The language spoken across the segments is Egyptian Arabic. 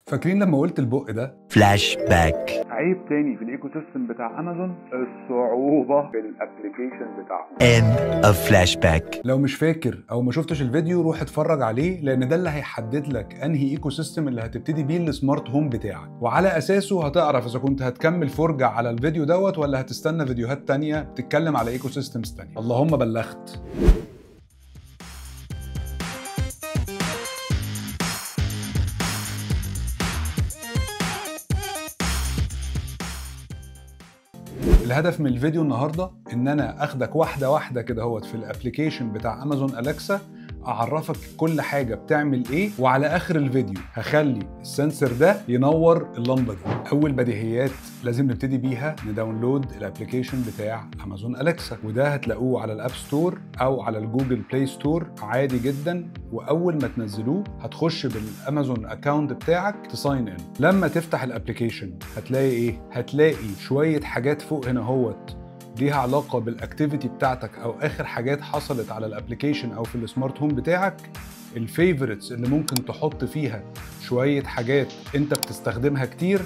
فاكرين لما قلت البق ده فلاش باك عيب تاني في الايكو سيستم بتاع امازون الصعوبه في الابلكيشن بتاعهم end of flashback لو مش فاكر او ما شفتش الفيديو روح اتفرج عليه لان ده اللي هيحدد لك انهي ايكو سيستم اللي هتبتدي بيه السمارت هوم بتاعك وعلى اساسه هتعرف اذا كنت هتكمل فرجه على الفيديو دوت ولا هتستنى فيديوهات تانية بتتكلم على ايكو سيستمز تانية اللهم بلغت الهدف من الفيديو النهارده ان انا اخدك واحده واحده كده اهوت في الابلكيشن بتاع امازون اليكسا اعرفك كل حاجه بتعمل ايه وعلى اخر الفيديو هخلي السنسور ده ينور اللمبه دي اول بديهيات لازم نبتدي بيها نداونلود الابلكيشن بتاع امازون اليكسا وده هتلاقوه على الاب ستور او على الجوجل بلاي ستور عادي جدا واول ما تنزلوه هتخش بالامازون اكونت بتاعك تساين ان لما تفتح الابلكيشن هتلاقي ايه هتلاقي شويه حاجات فوق هنا اهوت ليها علاقة بالاكتيفيتي بتاعتك او اخر حاجات حصلت على الابلكيشن او في السمارت هوم بتاعك الفيفورتس اللي ممكن تحط فيها شوية حاجات انت بتستخدمها كتير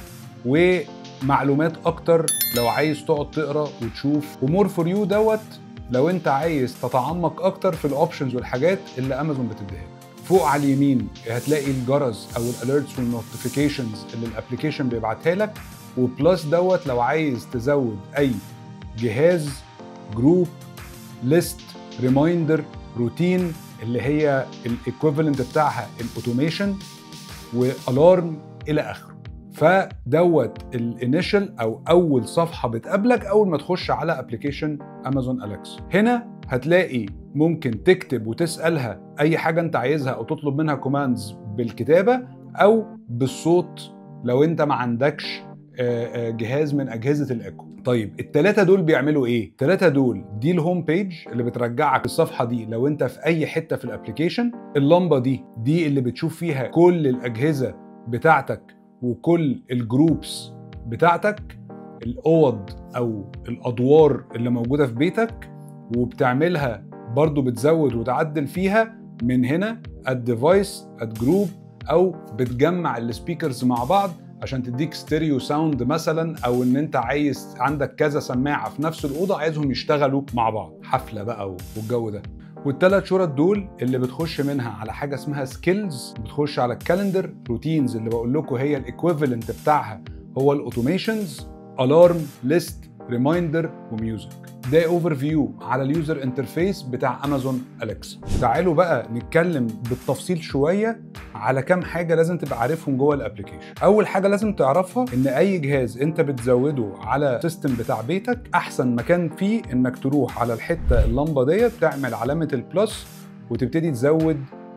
ومعلومات اكتر لو عايز تقعد تقرا وتشوف ومور فور يو دوت لو انت عايز تتعمق اكتر في الاوبشنز والحاجات اللي امازون بتديها لك. فوق على اليمين هتلاقي الجرس او الاليرتس والنوتيفيكيشنز اللي الابلكيشن بيبعتها لك وبلس دوت لو عايز تزود اي جهاز جروب ليست ريمايندر روتين اللي هي الايكويفالنت بتاعها الاوتوميشن والارم الى اخره فدوت الانيشال او اول صفحه بتقابلك اول ما تخش على ابلكيشن امازون اليكس هنا هتلاقي ممكن تكتب وتسالها اي حاجه انت عايزها او تطلب منها كوماندز بالكتابه او بالصوت لو انت ما عندكش جهاز من اجهزه الايكو طيب التلاتة دول بيعملوا ايه؟ التلاتة دول دي الهوم بيج اللي بترجعك الصفحة دي لو انت في اي حتة في الابليكيشن اللمبة دي دي اللي بتشوف فيها كل الاجهزة بتاعتك وكل الجروبس بتاعتك الاوض او الادوار اللي موجودة في بيتك وبتعملها برضو بتزود وتعدل فيها من هنا الديفايس الجروب او بتجمع السبيكرز مع بعض عشان تديك ستيريو ساوند مثلا او ان انت عايز عندك كذا سماعه في نفس الاوضه عايزهم يشتغلوا مع بعض حفله بقى والجو ده والثلاث شرط دول اللي بتخش منها على حاجه اسمها سكيلز بتخش على الكالندر روتينز اللي بقول لكم هي الايكويفالنت بتاعها هو الاوتوميشنز الارم ليست ريمايندر وميوزك ده اوفر فيو على اليوزر انترفيس بتاع امازون اليكسا تعالوا بقى نتكلم بالتفصيل شويه على كام حاجه لازم تبقى عارفهم جوه الابلكيشن اول حاجه لازم تعرفها ان اي جهاز انت بتزوده على السيستم بتاع بيتك احسن مكان فيه انك تروح على الحته اللمبه ديت تعمل علامه البلس وتبتدي تزود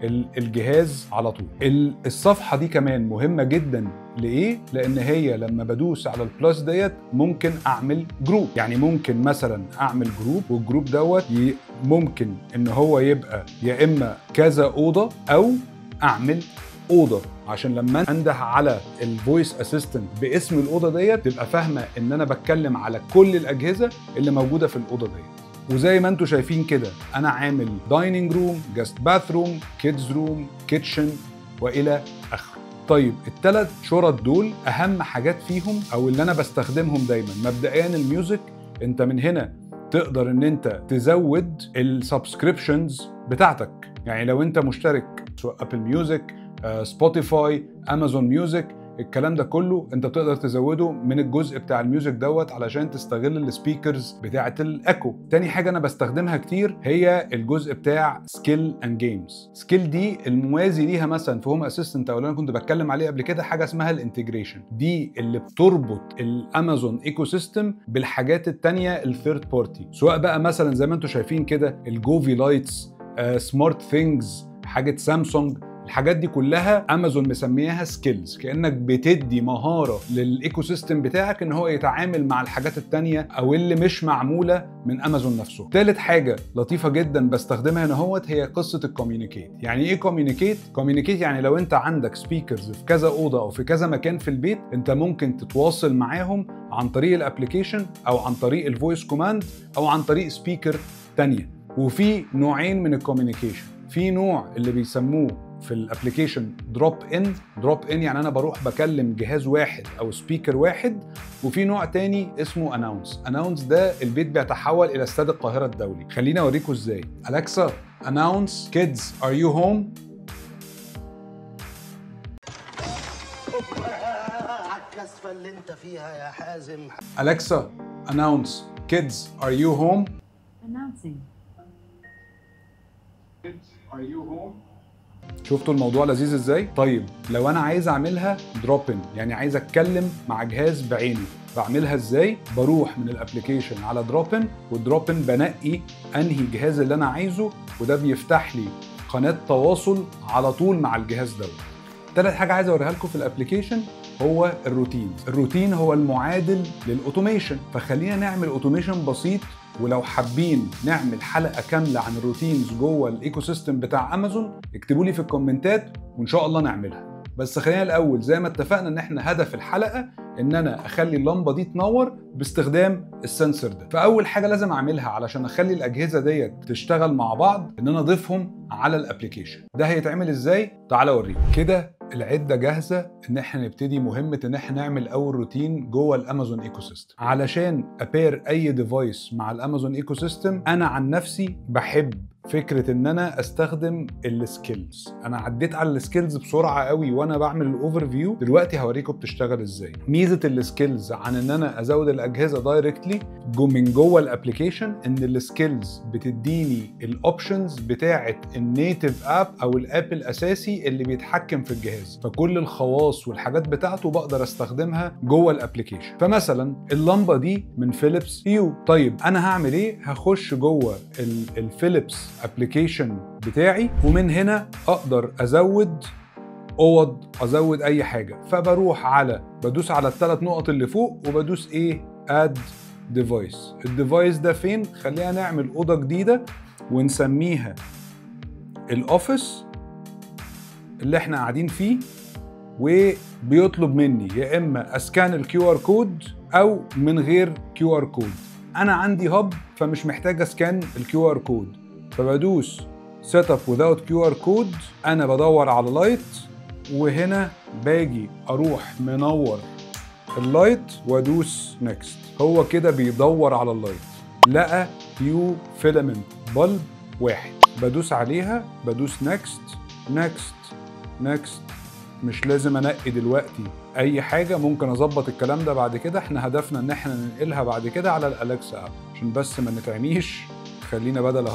الجهاز على طول الصفحه دي كمان مهمه جدا لايه لان هي لما بدوس على البلس ديت ممكن اعمل جروب يعني ممكن مثلا اعمل جروب والجروب دوت ممكن ان هو يبقى يا اما كذا اوضه او اعمل اوضه عشان لما انده على الفويس اسيستنت باسم الاوضه ديت تبقى فاهمه ان انا بتكلم على كل الاجهزه اللي موجوده في الاوضه ديت وزي ما انتم شايفين كده انا عامل دايننج روم جاست باث روم كيدز روم كيتشن والى اخره طيب الثلاث شرط دول اهم حاجات فيهم او اللي انا بستخدمهم دايما مبدئيا الميوزك انت من هنا تقدر ان انت تزود السبسكريبشنز بتاعتك يعني لو انت مشترك سواء ابل ميوزك سبوتيفاي امازون ميوزك الكلام ده كله انت بتقدر تزوده من الجزء بتاع الميوزك دوت علشان تستغل السبيكرز بتاعه الايكو تاني حاجه انا بستخدمها كتير هي الجزء بتاع سكيل اند جيمز سكيل دي الموازي ليها مثلا في هوم اسيستنت او اللي انا كنت بتكلم عليه قبل كده حاجه اسمها الانتجريشن دي اللي بتربط الامازون ايكو سيستم بالحاجات التانية الثيرد بارتي سواء بقى مثلا زي ما انتم شايفين كده الجوفي لايتس سمارت ثينجز حاجه سامسونج الحاجات دي كلها امازون مسمياها سكيلز كانك بتدي مهاره للايكو سيستم بتاعك ان هو يتعامل مع الحاجات التانية او اللي مش معموله من امازون نفسه تالت حاجه لطيفه جدا بستخدمها هنا هوت هي قصه الكوميونيكيت يعني ايه كوميونيكيت كوميونيكيت يعني لو انت عندك سبيكرز في كذا اوضه او في كذا مكان في البيت انت ممكن تتواصل معاهم عن طريق الابلكيشن او عن طريق الفويس كوماند او عن طريق سبيكر تانية وفي نوعين من الكوميونيكيشن في نوع اللي بيسموه في الابلكيشن دروب ان دروب ان يعني انا بروح بكلم جهاز واحد او سبيكر واحد وفي نوع تاني اسمه اناونس اناونس ده البيت بيتحول الى استاد القاهره الدولي خليني اوريكم ازاي اليكسا اناونس كيدز ار يو هوم عالكسفة اللي انت فيها يا حازم اليكسا اناونس كيدز ار يو هوم Announcing. شفتوا الموضوع لذيذ ازاي؟ طيب لو انا عايز اعملها دروب ان يعني عايز اتكلم مع جهاز بعينه بعملها ازاي؟ بروح من الابلكيشن على دروب ان والدروب ان بنقي انهي الجهاز اللي انا عايزه وده بيفتح لي قناه تواصل على طول مع الجهاز دوت. تالت حاجه عايز اوريها لكم في الابلكيشن هو الروتين الروتين هو المعادل للاوتوميشن فخلينا نعمل اوتوميشن بسيط ولو حابين نعمل حلقه كامله عن الروتينز جوه الايكو سيستم بتاع امازون اكتبوا لي في الكومنتات وان شاء الله نعملها بس خلينا الاول زي ما اتفقنا ان احنا هدف الحلقه ان انا اخلي اللمبه دي تنور باستخدام السنسور ده فاول حاجه لازم اعملها علشان اخلي الاجهزه ديت تشتغل مع بعض ان انا اضيفهم على الابلكيشن ده هيتعمل ازاي تعالى اوريك كده العده جاهزه ان احنا نبتدي مهمه ان احنا نعمل اول روتين جوه الامازون ايكو سيستم علشان ابير اي ديفايس مع الامازون ايكو سيستم انا عن نفسي بحب فكره ان انا استخدم السكيلز انا عديت على السكيلز بسرعه قوي وانا بعمل الاوفر فيو دلوقتي هوريكم بتشتغل ازاي ميزه السكيلز عن ان انا ازود الاجهزه دايركتلي جو من جوه الابلكيشن ان السكيلز بتديني الاوبشنز بتاعه النيتف اب او الاب الاساسي اللي بيتحكم في الجهاز فكل الخواص والحاجات بتاعته بقدر استخدمها جوه الابلكيشن فمثلا اللمبه دي من فيليبس هيو طيب انا هعمل ايه هخش جوه ال- الفيليبس ابلكيشن بتاعي ومن هنا اقدر ازود اوض ازود اي حاجه فبروح على بدوس على الثلاث نقط اللي فوق وبدوس ايه اد ديفايس الديفايس ده فين خلينا نعمل اوضه جديده ونسميها الاوفيس اللي احنا قاعدين فيه وبيطلب مني يا اما اسكان الكيو ار كود او من غير كيو ار كود انا عندي هاب فمش محتاج اسكان الكيو ار كود فبدوس سيت اب without كيو ار كود انا بدور على لايت وهنا باجي اروح منور اللايت وادوس نيكست هو كده بيدور على اللايت لقى هيو فيلامنت بلب واحد بدوس عليها بدوس نيكست نيكست نيكست مش لازم انقي دلوقتي اي حاجه ممكن اظبط الكلام ده بعد كده احنا هدفنا ان احنا ننقلها بعد كده على الالكسا اب عشان بس ما نتعميش خلينا بدل 100%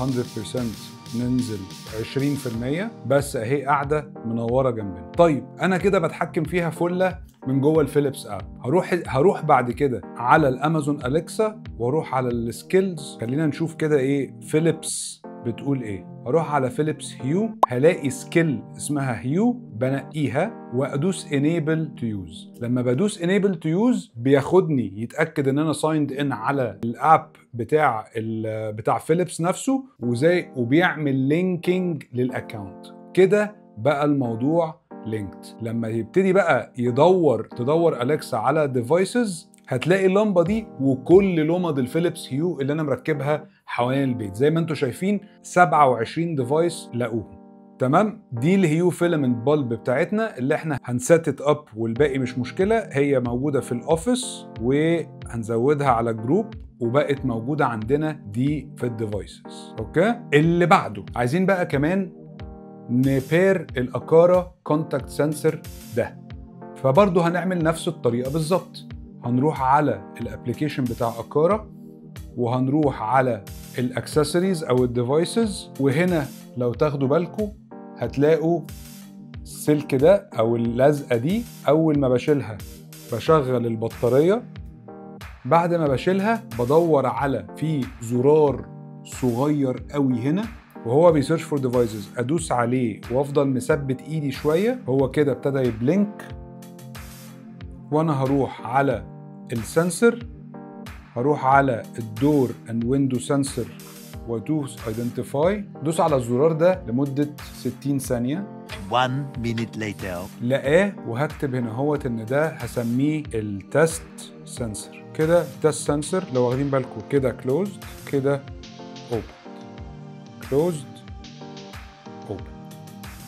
ننزل 20% بس اهي قاعده منوره جنبنا طيب انا كده بتحكم فيها فله من جوه الفيليبس اب هروح هروح بعد كده على الامازون اليكسا واروح على السكيلز خلينا نشوف كده ايه فيليبس بتقول ايه اروح على فيليبس هيو هلاقي سكيل اسمها هيو بنقيها وادوس enable to use لما بدوس enable to use بياخدني يتاكد ان انا سايند ان على الاب بتاع ال بتاع فيليبس نفسه وزي وبيعمل لينكينج للاكونت كده بقى الموضوع لينكد لما يبتدي بقى يدور تدور اليكسا على ديفايسز هتلاقي اللمبه دي وكل لمض الفيليبس هيو اللي انا مركبها حوالين البيت زي ما انتم شايفين 27 ديفايس لقوهم تمام دي الهيو فيلامنت بالب بتاعتنا اللي احنا هنسيت اب والباقي مش مشكله هي موجوده في الاوفيس وهنزودها على الجروب وبقت موجوده عندنا دي في الديفايسز اوكي اللي بعده عايزين بقى كمان نبير الاكارا كونتاكت سنسور ده فبرضه هنعمل نفس الطريقه بالظبط هنروح على الابلكيشن بتاع اكارا وهنروح على الاكسسوارز او الديفايسز وهنا لو تاخدوا بالكم هتلاقوا السلك ده او اللزقه دي اول ما بشيلها بشغل البطاريه بعد ما بشيلها بدور على في زرار صغير قوي هنا وهو بيسيرش فور ديفايسز ادوس عليه وافضل مثبت ايدي شويه هو كده ابتدى يبلينك وانا هروح على السنسور هروح على الدور اند ويندو سنسور وادوس ايدنتيفاي دوس على الزرار ده لمده 60 ثانيه One minute later. لقاه وهكتب هنا هوت ان ده هسميه التست سنسور كده التست سنسور لو واخدين بالكم كده كلوزد كده اوبن كلوزد اوبن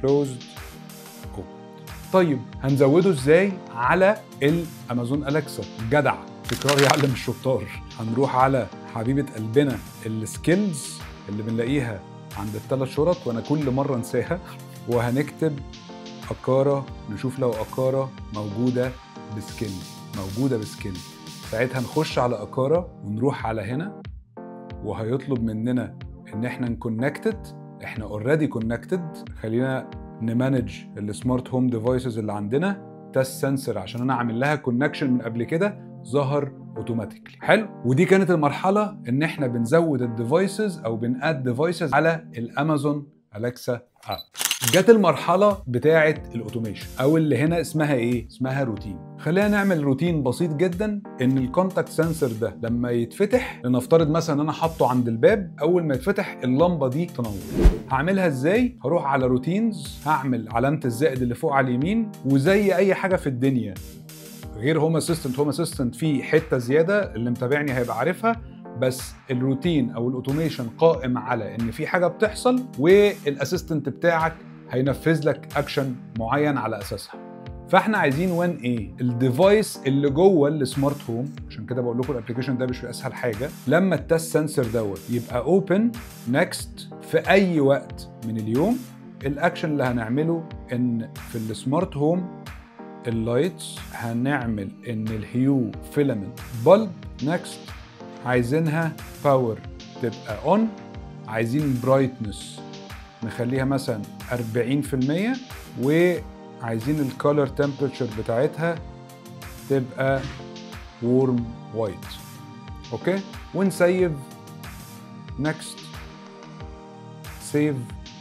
closed open طيب هنزوده ازاي على الامازون اليكسا جدع تكرار يعلم الشطار هنروح على حبيبه قلبنا السكيلز اللي بنلاقيها عند الثلاث شرط وانا كل مره انساها وهنكتب أكارة نشوف لو أكارة موجودة بسكيل موجودة بسكيل ساعتها نخش على أكارة ونروح على هنا وهيطلب مننا إن إحنا نكونكتد إحنا اوريدي كونكتد خلينا نمانج السمارت هوم ديفايسز اللي عندنا تاست سنسور عشان انا عامل لها كونكشن من قبل كده ظهر اوتوماتيكلي حلو ودي كانت المرحله ان احنا بنزود الديفايسز او بناد ديفايسز على الامازون اليكسا اب جت المرحله بتاعه الاوتوميشن او اللي هنا اسمها ايه اسمها روتين خلينا نعمل روتين بسيط جدا ان الكونتاكت سنسور ده لما يتفتح لنفترض مثلا ان انا حاطه عند الباب اول ما يتفتح اللمبه دي تنور هعملها ازاي هروح على روتينز هعمل علامه الزائد اللي فوق على اليمين وزي اي حاجه في الدنيا غير هوم اسيستنت هوم اسيستنت في حته زياده اللي متابعني هيبقى عارفها بس الروتين او الاوتوميشن قائم على ان في حاجه بتحصل والاسيستنت بتاعك هينفذ لك اكشن معين على اساسها فاحنا عايزين وان ايه الديفايس اللي جوه السمارت هوم عشان كده بقول لكم الابلكيشن ده مش اسهل حاجه لما التست سنسور دوت يبقى اوبن نكست في اي وقت من اليوم الاكشن اللي هنعمله ان في السمارت هوم اللايتس هنعمل ان الهيو فيلامنت بلب نكست عايزينها باور تبقى اون عايزين برايتنس نخليها مثلا 40% وعايزين الكالر تمبرتشر بتاعتها تبقى وورم وايت اوكي ونسيف نكست سيف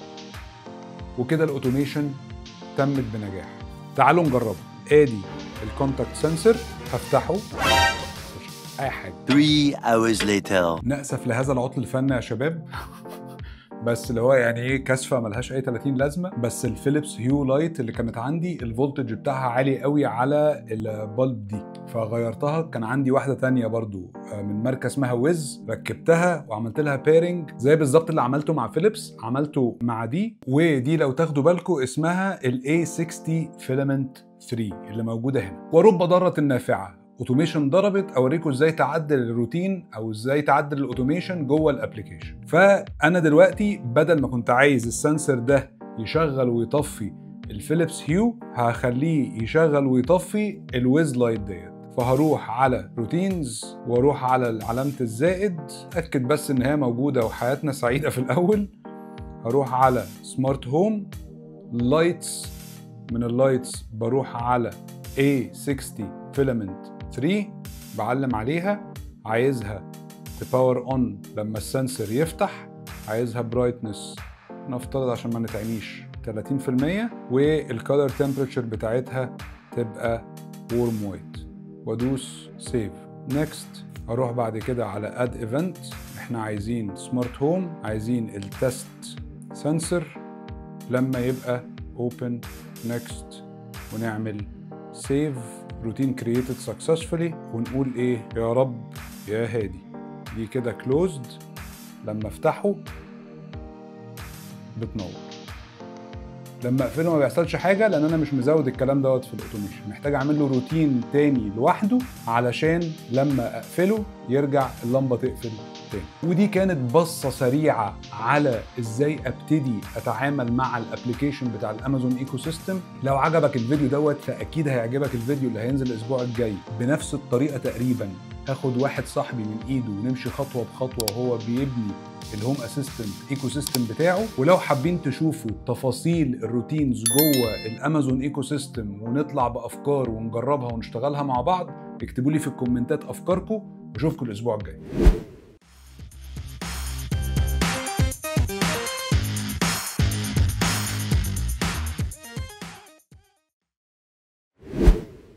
وكده الاوتوميشن تمت بنجاح تعالوا نجربه ادي الكونتاكت سنسور هفتحه اي حاجه Three hours later. نأسف لهذا العطل الفني يا شباب بس اللي هو يعني ايه كشفه ملهاش اي 30 لازمه بس الفيليبس هيو لايت اللي كانت عندي الفولتج بتاعها عالي قوي على البلب دي فغيرتها كان عندي واحده تانية برضو آه، من ماركه اسمها ويز ركبتها وعملت لها بيرنج زي بالظبط اللي عملته مع فيليبس عملته مع دي ودي لو تاخدوا بالكم اسمها ال A60 فيلامنت 3 اللي موجوده هنا ورب ضاره نافعه اوتوميشن ضربت اوريكم ازاي تعدل الروتين او ازاي تعدل الاوتوميشن جوه الابلكيشن فانا دلوقتي بدل ما كنت عايز السنسور ده يشغل ويطفي الفيليبس هيو هخليه يشغل ويطفي الويز لايت ديت فهروح على روتينز واروح على علامه الزائد اتاكد بس ان هي موجوده وحياتنا سعيده في الاول هروح على سمارت هوم لايتس من اللايتس بروح على A60 فيلامنت 3 بعلم عليها عايزها تباور اون لما السنسور يفتح عايزها برايتنس نفترض عشان ما نتعميش 30% والكالر تمبرتشر بتاعتها تبقى وورم وايت وادوس سيف نيكست اروح بعد كده على اد ايفنت احنا عايزين سمارت هوم عايزين التست سنسور لما يبقى اوبن نيكست ونعمل سيف روتين كرييتد سكسسفولي ونقول ايه يا رب يا هادي دي كده كلوزد لما افتحه بتنور لما اقفله ما بيحصلش حاجه لان انا مش مزود الكلام دوت في الاوتوميشن محتاج اعمل له روتين تاني لوحده علشان لما اقفله يرجع اللمبه تقفل تاني ودي كانت بصه سريعه على ازاي ابتدي اتعامل مع الابلكيشن بتاع الامازون ايكو سيستم لو عجبك الفيديو دوت فاكيد هيعجبك الفيديو اللي هينزل الاسبوع الجاي بنفس الطريقه تقريبا هاخد واحد صاحبي من ايده ونمشي خطوه بخطوه وهو بيبني الهوم اسيستنت ايكو سيستم بتاعه ولو حابين تشوفوا تفاصيل الروتينز جوه الامازون ايكو سيستم ونطلع بافكار ونجربها ونشتغلها مع بعض اكتبوا لي في الكومنتات افكاركم واشوفكم الاسبوع الجاي